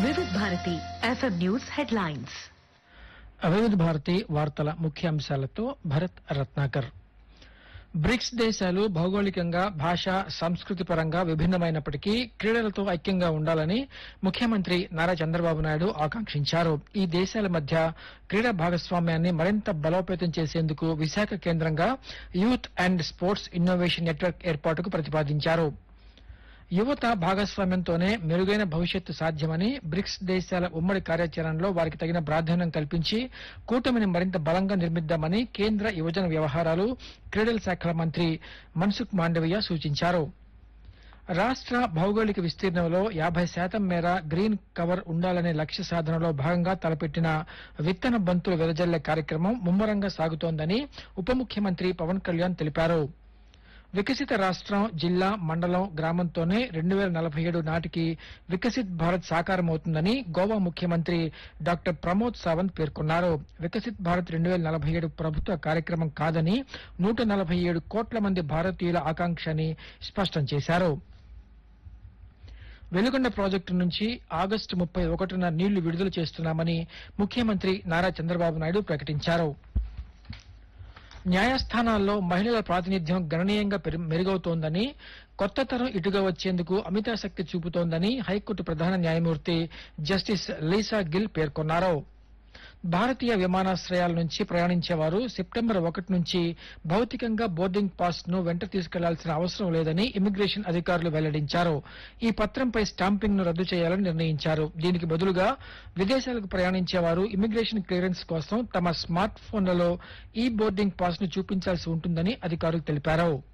వివిధ Bharati FM news headlines వివిధ భారతి వార్తల ముఖ్యాంశాలతో భరత్ రత్నాకర్ బ్రిక్స్ దేశాలు భౌగోళికంగా భాష సంస్కృతి పరంగా విభిన్నమైనప్పటికీ క్రీడలతో ఐక్యంగా ఉండాలని ముఖ్యమంత్రి నారా చంద్రబాబు నాయుడు ఆకాంక్షించారు ఈ దేశాల మధ్య క్రీడా భాగస్వామ్యాన్ని మరింత బలోపేతం చేసేందుకు విశాఖ కేంద్రంగా youth and sports innovation network ఏర్పాటుకు ప్రతిపాదించారు యువత భాగస్వామ్యంతోనే మెరుగైన భవిష్యత్తు సాధ్యమని బ్రిక్స్ దేశాల ఉమ్మడి కార్యాచరణలో వారికి తగిన ప్రాధాన్యం కల్పించి కూటమిని మరింత బలంగా నిర్మిద్దామని కేంద్ర యువజన వ్యవహారాలు క్రీడల శాఖల మంత్రి మన్సుఖ్ మాండవీయ సూచించారు రాష్ట్ర భౌగోళిక విస్తీర్ణంలో యాభై శాతం మేర గ్రీన్ కవర్ ఉండాలనే లక్ష్య సాధనలో భాగంగా తలపెట్టిన విత్తన బంతులు వెదజల్లే కార్యక్రమం ముమ్మరంగా సాగుతోందని ఉప ముఖ్యమంత్రి పవన్ కళ్యాణ్ తెలిపారు వికసిత రాష్ట్రం జిల్లా మండలం గ్రామంతోనే రెండు వేల నలభై ఏడు నాటికి వికసిత్ భారత్ సాకారమవుతుందని గోవా ముఖ్యమంత్రి డాక్టర్ ప్రమోద్ సావంత్ పేర్కొన్నారు వికసిత్ భారత్ రెండు వేల నలభై ఏడు ప్రభుత్వ కార్యక్రమం కాదని నూట నలభై ఏడు కోట్ల మంది భారతీయుల ఆకాంక్ష అని స్పష్టం చేశారు వెలుగొండ ప్రాజెక్టు నుంచి ఆగస్టు ముప్పై ఒకటిన నీళ్లు విడుదల చేస్తున్నామని ముఖ్యమంత్రి నారా చంద్రబాబు నాయుడు ప్రకటించారు న్యాయస్థానాల్లో మహిళల ప్రాతినిధ్యం గణనీయంగా పెరు- మెరుగవుతోందని కొత్త తరం ఇటుగా వచ్చేందుకు అమితాశక్తి చూపుతోందని హైకోర్టు ప్రధాన న్యాయమూర్తి జస్టిస్ లీసా గిల్ పేర్కొన్నారు భారతీయ విమానాశ్రయాల నుంచి ప్రయాణించేవారు సెప్టెంబర్ ఒకటి నుంచి భౌతికంగా బోర్డింగ్ పాస్ ను వెంట తీసుకెళ్లాల్సిన అవసరం లేదని ఇమిగ్రేషన్ అధికారులు వెల్లడించారు ఈ పత్రంపై స్టాంపింగ్ ను రద్దు చేయాలని నిర్ణయించారు దీనికి బదులుగా విదేశాలకు ప్రయాణించేవారు ఇమిగ్రేషన్ క్లియరెన్స్ కోసం తమ స్మార్ట్ ఫోన్లలో ఈ బోర్డింగ్ పాస్ ను చూపించాల్సి ఉంటుందని అధికారులు తెలిపారు